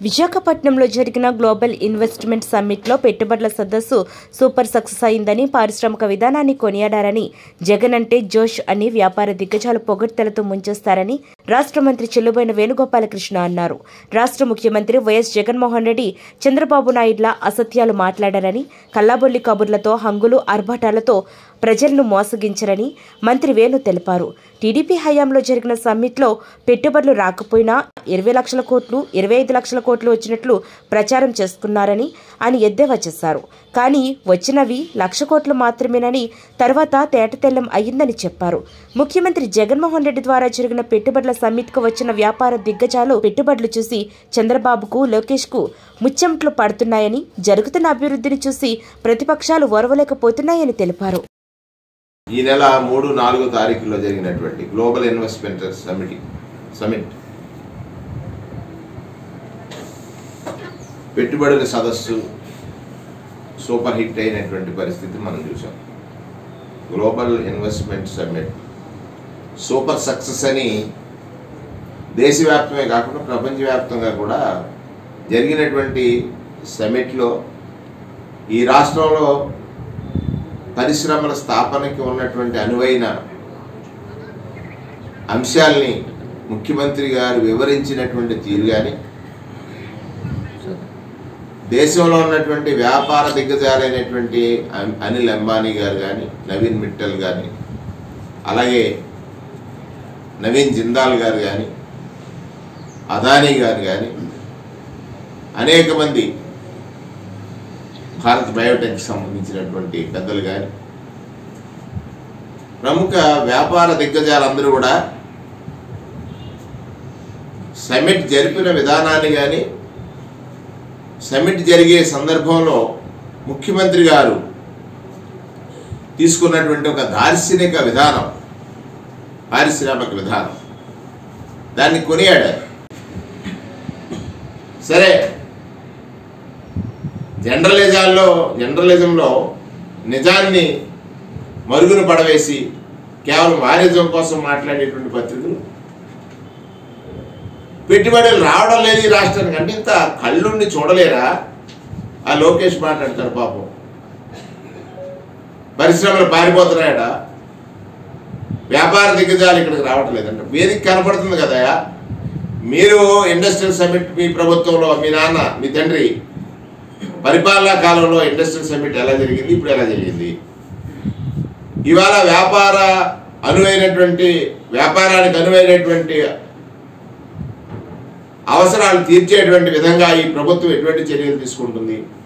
విశాఖపట్నంలో జరిగిన global investment సమ్మిట్లో పెట్టుబడుల సదస్సు సూపర్ సక్సెస్ అయిందని పారిశ్రామిక విధానాన్ని కొనియాడారని జగన్ అంటే జోష్ అని వ్యాపార దిగ్గజాలు పొగడ్తలతో ముంచేస్తారని రాష్ట్ర మంత్రి చెల్లుబోయిన వేణుగోపాలకృష్ణ అన్నారు రాష్ట్ర ముఖ్యమంత్రి వైఎస్ జగన్మోహన్ రెడ్డి చంద్రబాబు నాయుడుల అసత్యాలు మాట్లాడారని కల్లాబొల్లి కబుర్లతో హంగులు ఆర్భాటాలతో ప్రజలను మోసగించరని మంత్రి వేణు తెలిపారు టీడీపీ హయాంలో జరిగిన సమ్మిట్లో పెట్టుబడులు రాకపోయినా ఇరవై లక్షల కోట్లు ఇరవై ఐదు లక్షల కోట్లు వచ్చినట్లు ప్రచారం చేసుకున్నారని ఆయన ఎద్దేవా చేశారు కానీ వచ్చినవి లక్ష కోట్లు మాత్రమేనని తర్వాత తేటతెల్లం అయ్యిందని చెప్పారు ముఖ్యమంత్రి జగన్మోహన్ రెడ్డి ద్వారా జరిగిన పెట్టుబడుల సమ్మిట్కు వచ్చిన వ్యాపార దిగ్గజాలు పెట్టుబడులు చూసి చంద్రబాబుకు లోకేష్కు ముచ్చెమట్లు పడుతున్నాయని జరుగుతున్న అభివృద్ధిని చూసి ప్రతిపక్షాలు ఓర్వలేకపోతున్నాయని తెలిపారు ఈ నెల మూడు నాలుగో తారీఖులో జరిగినటువంటి గ్లోబల్ ఇన్వెస్ట్మెంట్ సమిట్ సమిట్ పెట్టుబడుల సదస్సు సూపర్ హిట్ అయినటువంటి పరిస్థితి మనం చూసాం global investment summit super success అని దేశవ్యాప్తమే కాకుండా ప్రపంచవ్యాప్తంగా కూడా జరిగినటువంటి సమిట్లో ఈ రాష్ట్రంలో పరిశ్రమల స్థాపనకి ఉన్నటువంటి అనువైన అంశాల్ని ముఖ్యమంత్రి గారు వివరించినటువంటి తీరు కానీ దేశంలో ఉన్నటువంటి వ్యాపార దిగ్గజాలైనటువంటి అన్- అనిల్ అంబానీ గారు కానీ నవీన్ మిట్టల్ కానీ అలాగే నవీన్ జిందాల్ గారు కానీ అదానీ గారు కానీ అనేక మంది భారత్ బయోటెక్ సంబంధించినటువంటి పెద్దలు కానీ ప్రముఖ వ్యాపార దిగ్గజాలందరూ కూడా సమిట్ జరిపిన విధానాన్ని కానీ సమిట్ జరిగే సందర్భంలో ముఖ్యమంత్రి గారు తీసుకున్నటువంటి ఒక దార్శనిక విధానం పారిశ్రామిక విధానం దాన్ని కొనియాడారు సరే జనరలిజాల్లో జనరలిజంలో నిజాన్ని మరుగున పడవేసి కేవలం వాణిజ్యం కోసం మాట్లాడేటువంటి పత్రికలు పెట్టుబడులు రావడం లేదు ఈ రాష్ట్రానికి అంటే ఇంత కళ్ళుండి చూడలేరా ఆ లోకేష్ మాట్లాడతాడు పాపం పరిశ్రమలు పారిపోతున్నాయట వ్యాపార దిగ్గజాలు ఇక్కడికి రావటం లేదంట వేదిక కనపడుతుంది కదా మీరు ఇండస్ట్రియల్ సమిట్ మీ ప్రభుత్వంలో మీ నాన్న మీ తండ్రి పరిపాలనా కాలంలో ఇండస్ట్రియల్ సమిట్ ఎలా జరిగింది ఇప్పుడు ఎలా జరిగింది ఇవాళ వ్యాపార అనువైనటువంటి వ్యాపారానికి అనువైనటువంటి అవసరాలు తీర్చేటువంటి విధంగా ఈ ప్రభుత్వం ఎటువంటి చర్యలు తీసుకుంటుంది